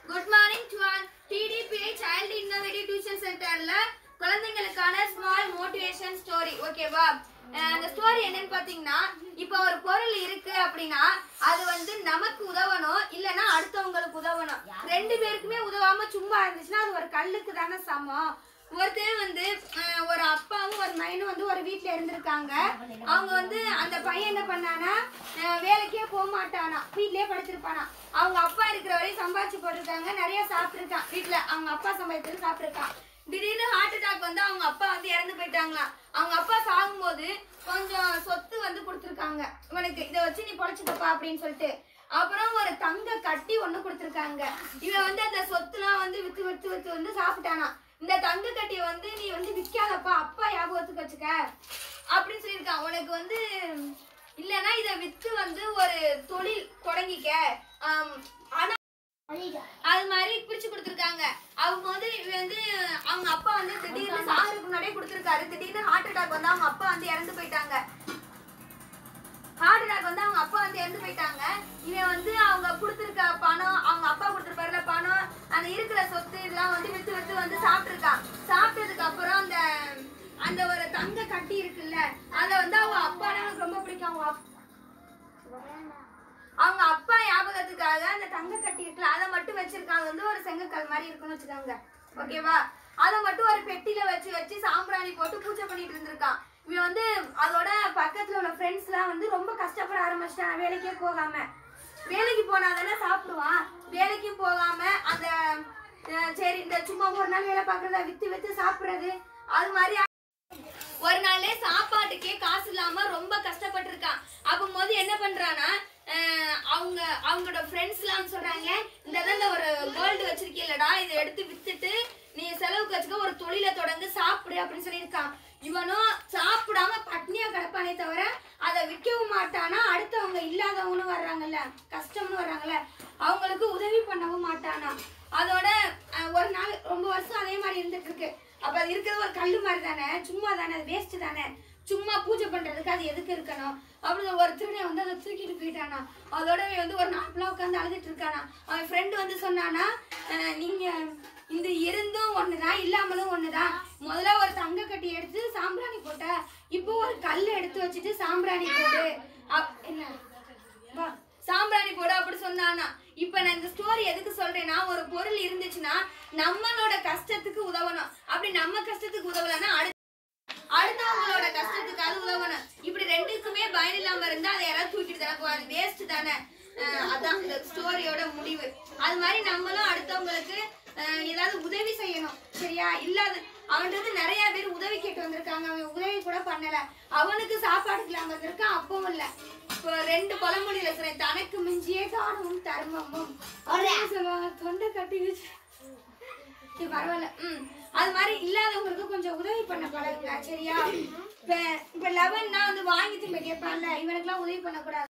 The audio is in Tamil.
good morning to all TTPI child innovative tuition சென்டர்ல குழந்தைங்களுக்கான ஸ்மால் மோட்டிவேஷன் ஸ்டோரி ஓகேவா அஹ் அந்த ஸ்டோரி என்னன்னு பாத்தீங்கன்னா இப்போ ஒரு பொருள் இருக்கு அப்படின்னா அது வந்து நமக்கு உதவணும் இல்லைன்னா அடுத்தவங்களுக்கு உதவணும் ரெண்டு பேருக்குமே உதவாம சும்மா இருந்துச்சுன்னா அது ஒரு கல்லுக்கு தானே சமம் ஒருத்தன் வந்து அஹ், ஒரு அப்பாவும் ஒரு மகனும் வந்து ஒரு வீட்ல இருந்திருக்காங்க அவங்க வந்து அந்த பையன் என்ன பண்ணானா அஹ், வேலைக்கே போக மாட்டானா வீட்லயே படுத்திருப்பானா அவங்க அப்பா இருக்கிற வரையும் சம்பாதிச்சு போட்டிருக்காங்க நிறைய சாப்பிட்டுருக்கான் வீட்ல அவங்க அப்பா சம்பாதிச்சது சாப்பிட்டுருக்கான் திடீர்னு ஹார்ட் அட்டாக் வந்து அவங்க அப்பா வந்து இறந்து போயிட்டாங்களாம் அவங்க அப்பா சாகும்போது கொஞ்சம் சொத்து வந்து கொடுத்துருக்காங்க இவனுக்கு இதை வச்சு நீ பொழைச்சிக்கப்பா அப்படின்னு சொல்லிட்டு அப்புறம் ஒரு தங்க கட்டி ஒண்ணு கொடுத்துருக்காங்க இவன் வந்து அந்த சொத்துலாம் வந்து வித்து வித்து வித்து வந்து சாப்பிட்டானா இந்த தங்க கட்டியை வந்து நீ வந்து விற்காதப்பா அப்பா ஞாபகத்துக்கு வச்சுக்க அப்படின்னு சொல்லியிருக்கான் உனக்கு வந்து இல்லைன்னா இதை வித்து வந்து ஒரு தொழில் தொடங்கிக்க ஆம், ஆனா அது மாதிரி பிரிச்சு கொடுத்துருக்காங்க அவங்க வந்து இவன் வந்து அவங்க அப்பா வந்து திடீர்னு சாகிறதுக்கு முன்னாடியே கொடுத்துருக்காரு திடீர்னு ஹார்ட் அட்டாக் வந்து அவங்க அப்பா வந்து இறந்து போயிட்டாங்க ஹார்ட் அட்டாக் வந்து அவங்க அப்பா வந்து இறந்து போயிட்டாங்க இவன் வந்து அவங்க கொடுத்துருக்க பணம் அவங்க அப்பா கொடுத்துருப்பாருல பணம் அந்த இருக்கிற சொத்து இதெல்லாம் வந்து வித்து வித்து வந்து சாப்பிட்டுருக்கான் சாப்பிட்டதுக்கு அப்புறம் அந்த அந்த ஒரு தங்க கட்டி இருக்குல்ல அதை வந்து அவங்க அப்பானா எனக்கு ரொம்ப பிடிக்கும் அவங்க அப்- அவங்க அப்பா ஞாபகத்துக்காக அந்த தங்க கட்டி இருக்குல்ல அதை மட்டும் வச்சிருக்காங்க வந்து ஒரு செங்கக்கல் மாதிரி இருக்குன்னு வச்சுக்காங்க ஓகேவா அதை மட்டும் ஒரு பெட்டியில வச்சு வச்சு சாம்பிராணி போட்டு பூஜை பண்ணிட்டு இருந்திருக்கான் இவன் வந்து அதோட பக்கத்துல உள்ள ஃப்ரெண்ட்ஸ்லாம் வந்து ரொம்ப கஷ்டப்பட ஆரம்பிச்சிட்டான் வேலைக்கே போகாம வேலைக்கு போனா தானே சாப்பிடுவான் வேலைக்கும் போகாம அந்த அஹ், சரி இந்த சும்மா ஒரு நாள் வேலை பார்க்கறத வித்து வித்து சாப்பிடுறது அது மாதிரி ஒரு நாள்லே சாப்பாட்டுக்கே காசு இல்லாம ரொம்ப கஷ்டப்பட்டு இருக்கான் அப்போது என்ன பண்றானா அஹ் அவங்க அவங்களோட ஃப்ரெண்ட்ஸ் எல்லாம் சொல்றாங்க இந்த தான் இந்த ஒரு கோல்டு வச்சிருக்கீல்லடா இதை எடுத்து வித்துட்டு நீ செலவுக்கு வச்சுக்க ஒரு தொழிலை தொடர்ந்து சாப்பிடு அப்படின்னு சொல்லியிருக்கான் இவனும் சாப்பிடாம பட்னியா கிடப்பானே தவிர அதை விற்கவும் மாட்டானா அடுத்தவங்க இல்லாதவங்களும் வர்றாங்கல்ல கஷ்டம்னு வர்றாங்கல்ல அவங்களுக்கு உதவி பண்ணவும் மாட்டானா அதோட அஹ், ஒரு நாள் ரொம்ப வருஷம் அதே மாதிரி இருந்துட்டு இருக்கு அப்ப அது இருக்கிறது ஒரு கல்லு மாதிரி தானே சும்மா தானே அது வேஸ்ட் தானே சும்மா பூஜை பண்றதுக்கு அது எதுக்கு இருக்கணும் அப்படி ஒரு திருடனை வந்து அதை தூக்கிட்டு போயிட்டானா அதோட இவன் வந்து ஒரு நாள் ஃபுல்லாக உட்காந்து அழுதுட்டு இருக்கானா அவன் ஃப்ரெண்டு வந்து சொன்னானா "அஹ், நீங்க இந்த இருந்தும் ஒண்ணுதான் இல்லாமலும் ஒண்ணுதான் முதல்ல ஒரு தங்க கட்டி எடுத்து சாம்பிராணி போட்ட இப்போ ஒரு கல் எடுத்து வச்சுட்டு சாம்பிராணி போடு அப்- என்ன வா, சாம்பிராணி போடு அப்படி சொன்னானா இப்ப நான் இந்த ஸ்டோரி எதுக்கு சொல்றேன்னா ஒரு பொருள் இருந்துச்சுன்னா நம்மளோட கஷ்டத்துக்கு உதவணும் அப்படி நம்ம கஷ்டத்துக்கு உதவலன்னா அடுத்த அடுத்தவங்களோட கஷ்டத்துக்கு அது உதவணும் இப்படி ரெண்டுக்குமே பயன் இல்லாம இருந்தா அதை யாராவது தூக்கிட்டு தானே போவாங்க வேஸ்ட் தானே அஹ் அதான் இந்த ஸ்டோரியோட முடிவு அது மாதிரி நம்மளும் அடுத்தவங்களுக்கு அஹ் ஏதாவது உதவி செய்யணும் சரியா இல்லாத அவன்கிட்ட வந்து நிறைய பேர் உதவி கேட்டு வந்திருக்காங்க அவன் உதவி கூட பண்ணல அவனுக்கு சாப்பாடுக்கு இல்லாம இருந்திருக்கான் அப்பவும் இல்ல இப்போ ரெண்டு பழமொழியில சொல்றேன் தனக்கு மிஞ்சியே தானமும் தர்மமும் அப்படின்னு சொல்லுவாங்க தொண்டை கட்டி வச்சு சரி, பரவாயில்ல ம் அது மாதிரி இல்லாதவங்களுக்கு கொஞ்சம் உதவி பண்ண பழகுங்க சரியா இப்ப இப்ப லெவன்னா வந்து வாங்கி திரும்ப கேட்பான்ல இவனுக்குலாம் உதவி பண்ணக்கூடாது